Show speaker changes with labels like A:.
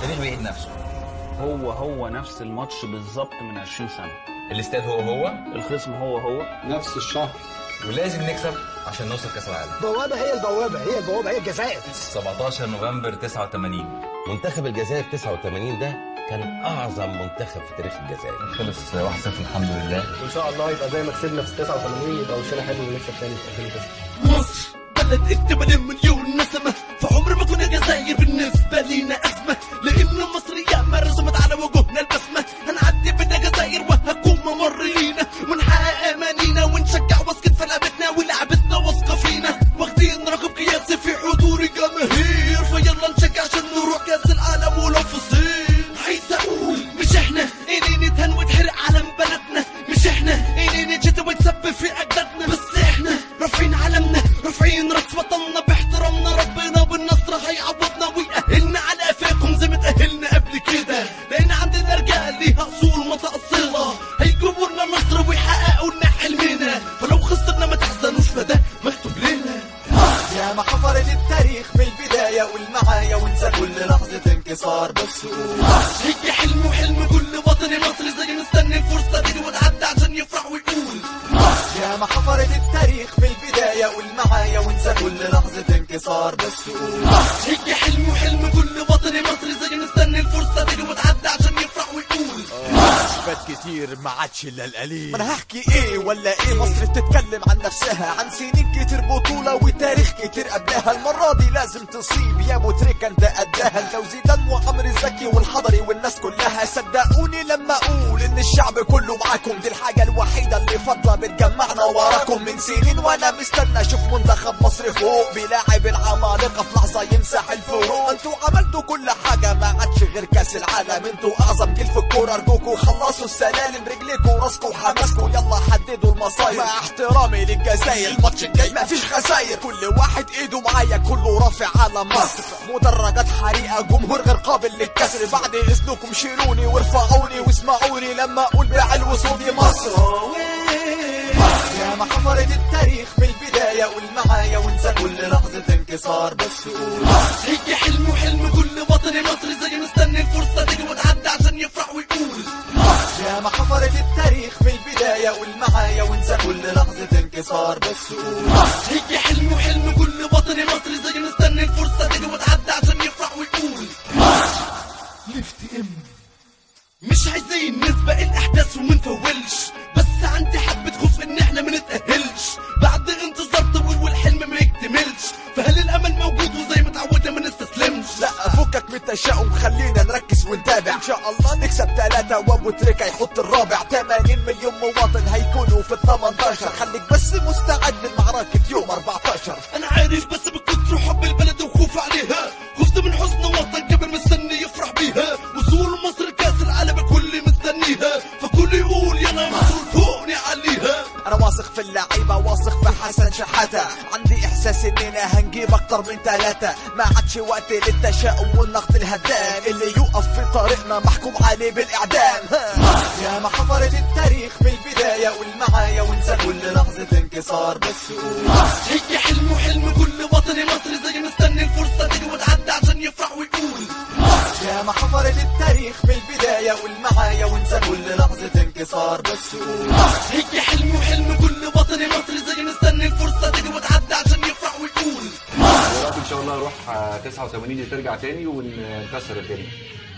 A: التاريخ بيعيد نفسه
B: هو هو نفس الماتش بالظبط من 20 سنة
A: الاستاد هو هو
B: الخصم هو هو
C: نفس الشهر
A: ولازم نكسب عشان نوصل كاس العالم
D: البوابة هي البوابة هي البوابة هي الجزائر
A: 17 نوفمبر 89
E: منتخب الجزائر 89 ده كان اعظم منتخب في تاريخ الجزائر
A: خلص 1-0 الحمد لله
D: وإن شاء الله يبقى زي ما كسبنا في 89 يبقى وشنا حلو ونكسب تاني في 2009
F: مصر بلد اكتمل مليون نسمة فعمر ما كنا جزائر بالنسبة لينا أزمة لأن مصر ياما رسمت على وجوهنا البسمة هنعدي بنا جزائر وهكون ممر لينا ونحقق أمانينا ونشجع واسكت في لعبتنا ولعبتنا واثقة فينا واخدين رقم قياسي في حضور الجماهير فيلا نشجع عشان نروح كأس العالم ولو في الصين عايز أقول مش احنا إني نتهن وتحرق علم بلدنا مش احنا إني نجد ونسبب في أجدادنا بس احنا رافعين علمنا رافعين راس وطننا باحترامنا ربنا بالنصر هيعوضنا ويأهلنا على قفاكم زي ما تأهلنا قبل كده لأن عندنا رجال ليها أصول متأصلة هيجيبوا لنا نصر ويحققوا لنا حلمنا فلو خسرنا ما تحزنوش فده مكتوب لنا
G: يا ما حفرت التاريخ من البداية والمعايا وانسى كل لحظة انكسار بس قول
F: هي حلم وحلم كل وطني مصري زي مستني الفرصة دي وتعدي عشان يفرح ويقول
G: يا ما حفرت التاريخ من البداية والمعايا وانسى كل لحظة انكسار بس قول
F: هي حلم وحلم كل وطني مصري زي مستني الفرصة دي وتعدي عشان يفرح ويقول
G: فات كتير ما عادش الا القليل ما انا هحكي ايه ولا ايه مصر تتكلم عن نفسها عن سنين كتير بطولة وتاريخ كتير قبلها المرة دي لازم تصيب يا مترك انت قدها انت وزيدان وعمرو زكي والحضري والناس كلها صدقوني لما اقول ان الشعب كله معاكم دي الحاجة الوحيدة اللي فاضلة بتجمعنا وراكم من سنين وانا مستنى اشوف منتخب مصر فوق بيلاعب العمالقة في لحظة يمسح الفروق انتوا عملتوا كل حاجة ما عادش غير كاس العالم انتوا اعظم جيل في الكورة ارجوكوا خلصوا السلالم رجليكوا وراسكوا وحماسكوا يلا حددوا المصاير مع احترامي للجزائر الماتش الجاي مفيش خساير كل واحد ايده معايا كله رافع على مصر مدرجات حريقة جمهور غير قابل للكسر بعد اذنكم شيلوني وارفعوني واسمعوني لما اقول بعلو صوتي مصر يا ما حفرت التاريخ من البداية والمعايا وانسى كل لحظة انكسار بس قول
F: هي حلم وحلم كل وطني مصري زي مستني الفرصة دي وتعدي عشان يفرح ويقول
G: يا ما حفرت التاريخ من البداية والمعايا وانسى كل لحظة انكسار بس قول
F: هي حلم وحلم كل وطني مصري زي مستني الفرصة دي وتعدي عشان يفرح ويقول لفت ام مش عايزين نسبق الاحداث وما نفولش بس عندي حبة خوف ان احنا ما نتأهلش بعد انتظار طويل والحلم ما يكتملش فهل الامل موجود وزي ما اتعودنا ما نستسلمش
G: لا فكك من التشاؤم خلينا نركز ونتابع ان شاء الله نكسب ثلاثة وابو تريكة يحط الرابع 80 مليون مواطن هيكونوا في ال 18 خليك بس مستعد لمعركة يوم 14
F: انا عارف بس بكتر حب البلد وخوف عليها خفت من حزن وطن كبر مستني يفرح بيها وصول مصر كاس العالم الكل مستنيها فكل يقول يا انا مصر فوقني عليها
G: انا واثق في اللعيبة واثق في حسن شحاتة عندي احساس اننا هنجيب اكتر من ثلاثة ما عادش وقت للتشاؤم والنقد الهدام اللي يقف في طريقنا محكوم عليه بالاعدام يا ما حفرت التاريخ من البداية والمعايا وانسى كل لحظة انكسار بس قول
F: هي حلم وحلم كل وطني مصري زي مستني الفرصة دي وتعدي عشان يفرح ويقول
G: يا ما حفرت التاريخ من البداية والمعايا وانسى كل لحظة انكسار بس قول
F: هي حلم وحلم كل وطني مصري زي مستني الفرصة دي وتعدي عشان يفرح ويقول
C: ان شاء الله نروح 89 دي ترجع تاني ونكسر الدنيا